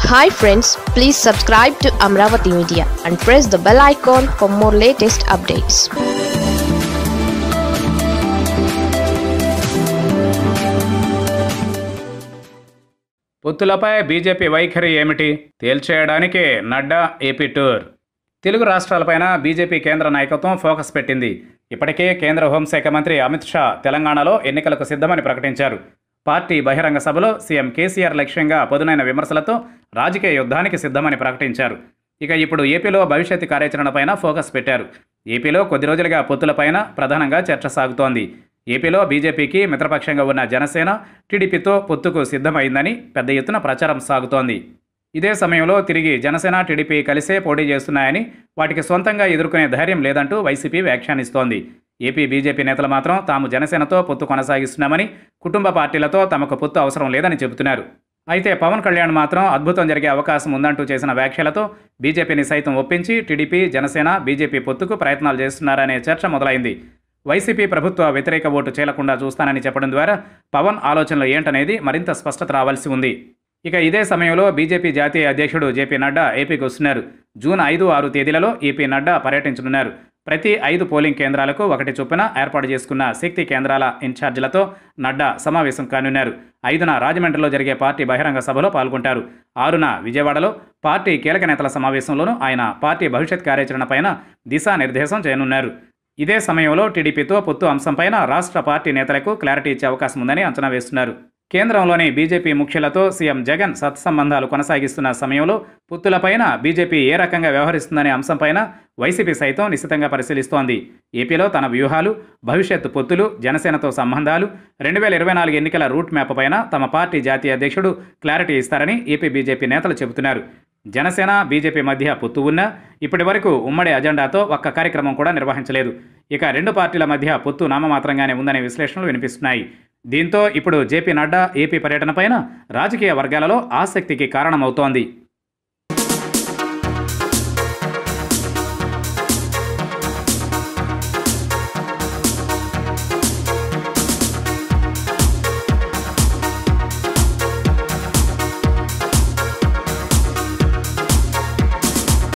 hi friends please subscribe to Amaravati media and press the bell icon for more latest updates పొత్తులపై BJP వైఖరి ఏమిటి తేల్చేయడానికే Nadda AP tour Telugu రాష్ట్రాలపైన BJP కేంద్ర నాయకత్వం ఫోకస్ పెట్టింది ఇప్పటికే కేంద్ర హోంశాఖ మంత్రి అమిత్ షా తెలంగాణలో ఎన్నికలకు సిద్ధమని ప్రకటించారు పార్టీ బహిరంగ సభలో సీఎం కేసీఆర్ లక్ష్యంగా పదునైన విమర్శలతో రాజకీయ యుద్ధానికి సిద్ధమని ప్రకటించారు ఇక ఇప్పుడు ఏపీలో భవిష్యత్తు కార్యాచరణపైన ఫోకస్ పెట్టారు ఏపీలో కొద్ది రోజులుగా పొత్తులపైన ప్రధానంగా చర్చ సాగుతోంది ఏపీలో బీజేపీకి మిత్రపక్షంగా ఉన్న జనసేన టీడీపీతో పొత్తుకు సిద్ధమైందని పెద్ద ఎత్తున ప్రచారం సాగుతోంది ఇదే సమయంలో తిరిగి జనసేన టీడీపీ కలిసే పోటీ చేస్తున్నాయని వాటికి సొంతంగా ఎదుర్కొనే ధైర్యం లేదంటూ వైసీపీ వ్యాఖ్యానిస్తోంది ఏపీ బీజేపీ నేతలు మాత్రం తాము జనసేనతో పొత్తు కొనసాగిస్తున్నామని కుటుంబ పార్టీలతో తమకు పొత్తు అవసరం లేదని చెబుతున్నారు అయితే పవన్ కళ్యాణ్ మాత్రం అద్భుతం జరిగే అవకాశం ఉందంటూ చేసిన వ్యాఖ్యలతో బీజేపీని సైతం ఒప్పించి టీడీపీ జనసేన బీజేపీ పొత్తుకు ప్రయత్నాలు చేస్తున్నారనే చర్చ మొదలైంది వైసీపీ ప్రభుత్వ వ్యతిరేక ఓటు చేలకుండా చూస్తానని చెప్పడం ద్వారా పవన్ ఆలోచనలు ఏంటనేది మరింత స్పష్టత రావాల్సి ఉంది ఇక ఇదే సమయంలో బీజేపీ జాతీయ అధ్యక్షుడు జేపీ నడ్డా ఏపీకి వస్తున్నారు జూన్ ఐదు ఆరు తేదీలలో ఏపీ నడ్డా పర్యటించనున్నారు ప్రతి ఐదు పోలింగ్ కేంద్రాలకు ఒకటి చొప్పున ఏర్పాటు చేసుకున్న శక్తి కేంద్రాల ఇన్ఛార్జీలతో నడ్డా సమావేశం కానున్నారు ఐదున రాజమండ్రిలో జరిగే పార్టీ బహిరంగ సభలో పాల్గొంటారు ఆరున విజయవాడలో పార్టీ కీలక నేతల సమావేశంలోనూ ఆయన పార్టీ భవిష్యత్ కార్యాచరణపైన దిశానిర్దేశం చేయనున్నారు ఇదే సమయంలో టీడీపీతో పొత్తు అంశంపైన రాష్ట్ర పార్టీ నేతలకు క్లారిటీ ఇచ్చే అవకాశం ఉందని అంచనా వేస్తున్నారు కేంద్రంలోని బీజేపీ ముఖ్యులతో సీఎం జగన్ సత్సంబంధాలు కొనసాగిస్తున్న సమయంలో పొత్తులపైన బీజేపీ ఏ రకంగా వ్యవహరిస్తుందనే అంశంపైన వైసీపీ సైతం నిశితంగా పరిశీలిస్తోంది ఏపీలో తన వ్యూహాలు భవిష్యత్తు పొత్తులు జనసేనతో సంబంధాలు రెండు వేల ఇరవై నాలుగు ఎన్నికల రూట్ మ్యాప్ పైన తమ పార్టీ జాతీయ అధ్యక్షుడు క్లారిటీ ఇస్తారని ఏపీ బీజేపీ నేతలు చెబుతున్నారు జనసేన బీజేపీ మధ్య పొత్తు ఉన్నా ఇప్పటి వరకు ఉమ్మడి అజెండాతో ఒక్క కార్యక్రమం కూడా నిర్వహించలేదు ఇక రెండు పార్టీల మధ్య పొత్తు నామమాత్రంగానే ఉందనే విశ్లేషణలు వినిపిస్తున్నాయి దీంతో ఇప్పుడు జేపీ నడ్డా ఏపీ పర్యటనపైన రాజకీయ వర్గాలలో ఆసక్తికి కారణమవుతోంది